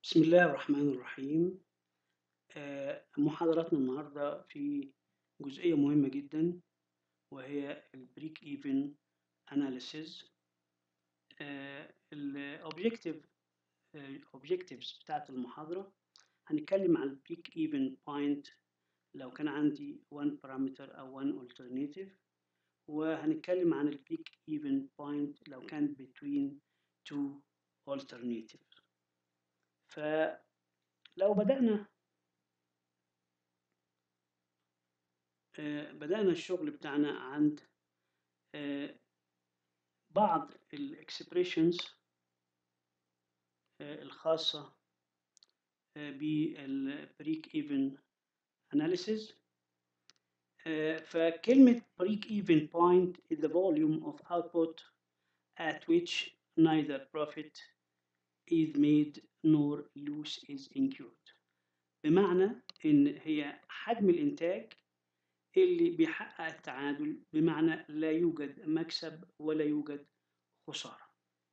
بسم الله الرحمن الرحيم آه، محاضرتنا النهاردة في جزئية مهمة جدا وهي البريك ايفن اناليسيز الاوبجكتيف objectives بتاعت المحاضرة هنتكلم عن البريك ايفن بوينت لو كان عندي one parameter أو one alternative وهنتكلم عن البريك ايفن بوينت لو كان between two alternatives فلو بدأنا آه، بدأنا الشغل بتاعنا عند آه، بعض الاكسبريشنز الخاصة بالبريك ايفن analysis آه، فكلمة break even point is the volume of output at which neither profit is made nor loss is incurred بمعنى إن هي حجم الإنتاج اللي بيحقق التعادل بمعنى لا يوجد مكسب ولا يوجد خسارة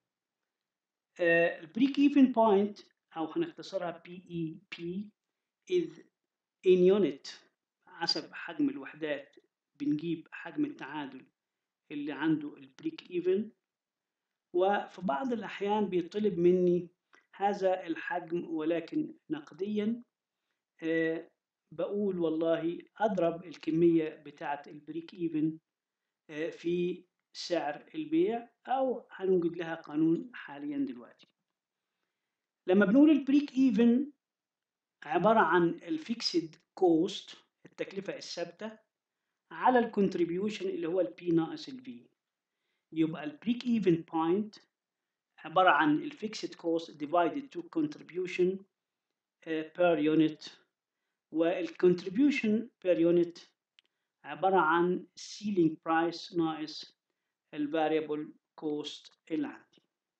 البريك ايفن بوينت أو هنختصرها بي اي بي is in unit حسب حجم الوحدات بنجيب حجم التعادل اللي عنده البريك ايفن وفي بعض الأحيان بيطلب مني هذا الحجم ولكن نقديا آه، بقول والله أضرب الكمية بتاعة البريك ايفن آه، في سعر البيع أو هنوجد لها قانون حاليا دلوقتي لما بنقول البريك ايفن عبارة عن الفيكسد كوست التكلفة الثابتة على الكونتريبيوشن اللي هو البي ناقص الفي يبقى البريك ايفن بوينت عبارة عن الفيكسد كوست divided to contribution uh, per unit والcontribution per unit عبارة عن ceiling price ناقص الفاريبل كوست اللي عندي.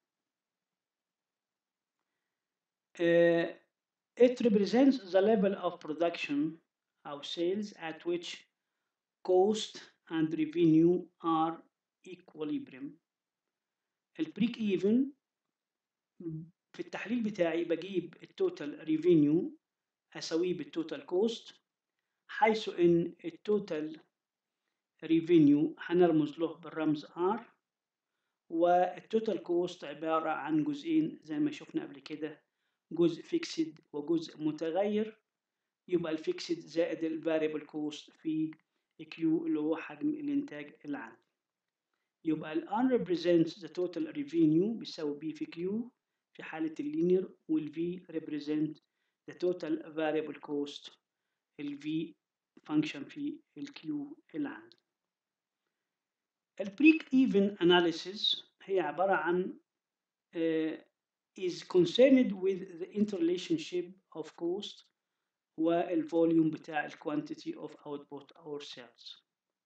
Uh, it represents the level of production أو sales at which cost and revenue are equilibrium. البريك ايفن في التحليل بتاعي بجيب التوتال ريفينيو اساويه بالتوتال كوست حيث ان التوتال ريفينيو هنرمز له بالرمز R والتوتال كوست عبارة عن جزئين زي ما شفنا قبل كده جزء فيكسد وجزء متغير يبقى الفيكسد زائد الفاريبل كوست في كيو اللي هو حجم الانتاج اللي عندي يبقى ال R represents the total revenue بيساوي B في Q في حالة اللينير وال V represent the total variable cost ال V function في ال Q اللي عندي. ال break even analysis هي عبارة عن uh, is concerned with the interrelationship of cost والفوليوم بتاع ال quantity of output or sales.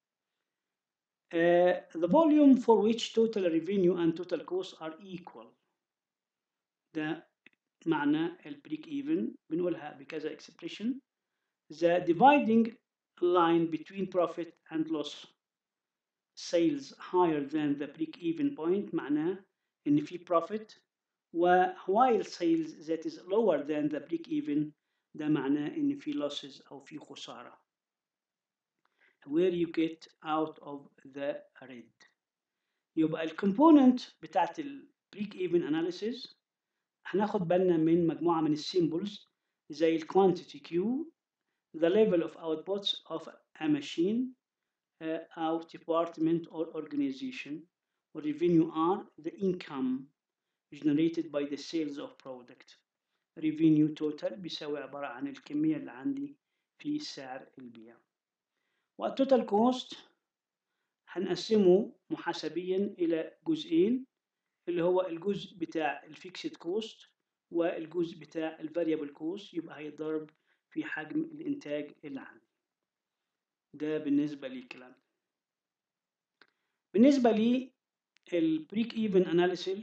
Uh, the volume for which total revenue and total costs are equal ده معنى البريك ايفن بنقولها بكذا expression the dividing line between profit and loss sales higher than the break even point معناه ان في profit و while sales that is lower than the break even ده معناه ان في losses او في خساره where you get out of the red يبقى الكومبوننت بتاعت البريك ايفن اناليسيز هناخد بالنا من مجموعه من السيمبلز زي الكوانتيتي كيو the level of outputs of a machine uh, أو department or organization revenue are the income generated by the sales of product revenue total بيساوي عبارة عن الكمية اللي عندي في سعر البيع والتوتال كوست هنقسمه محاسبيا إلى جزئين اللي هو الجزء بتاع الفيكسد كوست والجزء بتاع الفاريبل كوست يبقى هيتضرب في حجم الإنتاج اللي عندي ده بالنسبة للكلام بالنسبة لي البريك ايفن اناليسيس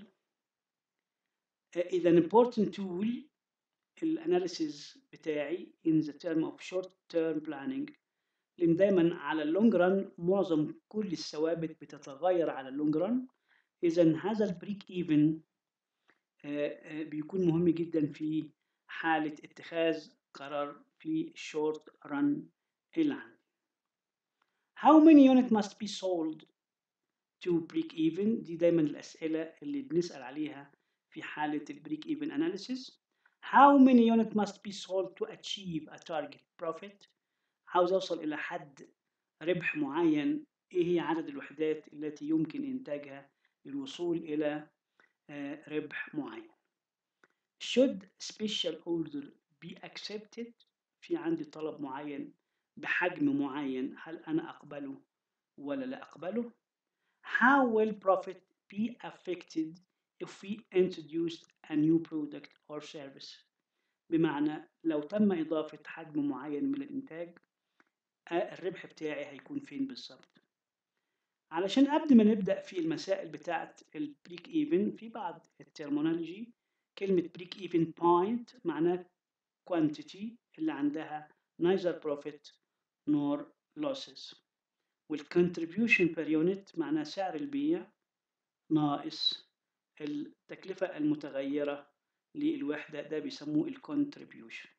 is an important tool الاناليسيس بتاعي in the term of short term planning لان دايما على اللونج ران معظم كل الثوابت بتتغير على اللونج ران اذا هذا البريك ايفن بيكون مهم جدا في حالة اتخاذ قرار في الشورت ران اللي عندي How many unit must be sold to break even دي دايما الأسئلة اللي بنسأل عليها في حالة البريك even analysis How many unit must be sold to achieve a target profit عاوز أوصل إلى حد ربح معين إيه هي عدد الوحدات التي يمكن إنتاجها للوصول إلى ربح معين Should special order be accepted في عندي طلب معين بحجم معين هل أنا أقبله ولا لا أقبله How will profit be affected if we introduced a new product or service بمعنى لو تم إضافة حجم معين من الإنتاج الربح بتاعي هيكون فين بالظبط علشان قبل ما نبدأ في المسائل بتاعة البريك ايفن في بعض الترمونولوجي كلمة بريك ايفن بوينت معناه quantity اللي عندها neither profit nor losses والcontribution per unit معناه سعر البيع ناقص التكلفة المتغيرة للوحدة ده بيسموه الكونتريبيوشن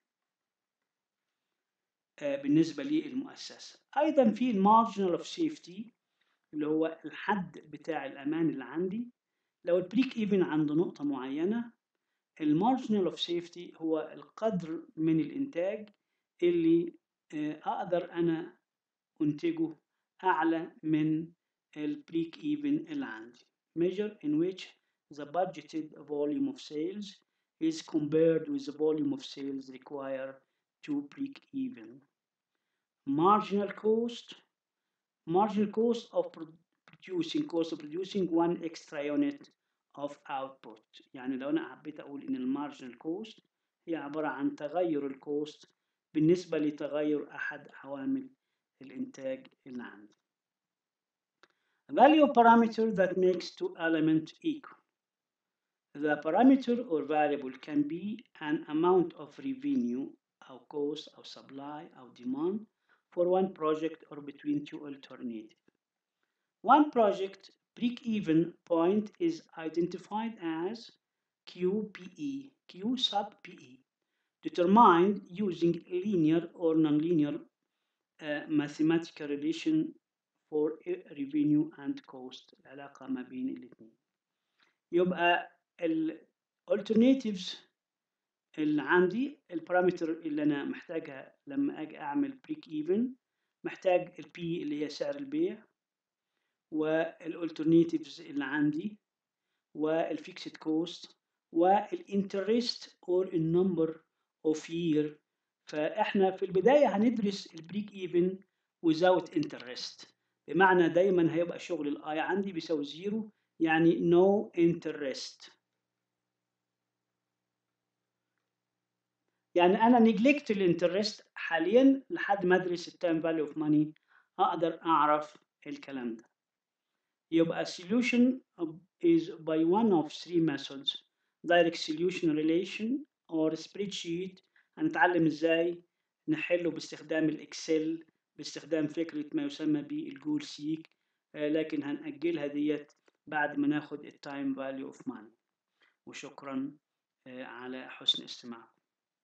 بالنسبة للمؤسسة أيضا في المارجنال اوف سيفتي اللي هو الحد بتاع الأمان اللي عندي لو البريك ايفن عند نقطة معينة المارجنال اوف سيفتي هو القدر من الإنتاج اللي أقدر أنا أنتجه أعلى من البريك ايفن اللي عندي measure in which the budgeted volume of sales is compared with the volume of sales required to break even. Marginal cost, marginal cost of producing, cost of producing one extra unit of output. يعني لو أنا حبيت أقول إن المارجنال كوست هي عبارة عن تغير الكوست بالنسبة لتغير أحد عوامل الإنتاج اللي عندي. Value parameter that makes two elements equal. The parameter or variable can be an amount of revenue أو cost أو supply أو demand for one project or between two alternatives. One project break-even point is identified as QPE, Q sub PE, determined using linear or nonlinear uh, mathematical relation for revenue and cost العلاقة ما بين الاثنين. يبقى ال alternatives اللي عندي البارامتر اللي انا محتاجها لما اجي اعمل بريك ايفن محتاج البي اللي هي سعر البيع والالترناتيفز اللي عندي والفيكسد كوست والانترست اور النمبر اوف يير فاحنا في البدايه هندرس البريك ايفن without interest بمعنى دايما هيبقى شغل الاي عندي بيساوي زيرو يعني no interest يعني انا نجلكت الانترست حاليا لحد ما ادرس التايم فاليو اوف ماني اقدر اعرف الكلام ده يبقى solution is by one of three methods direct solution relation or spreadsheet هنتعلم ازاي نحله باستخدام الاكسل باستخدام فكرة ما يسمى بالجول سيك لكن هنأجلها ديت بعد ما ناخد التايم فاليو اوف ماني وشكرا على حسن استماعكم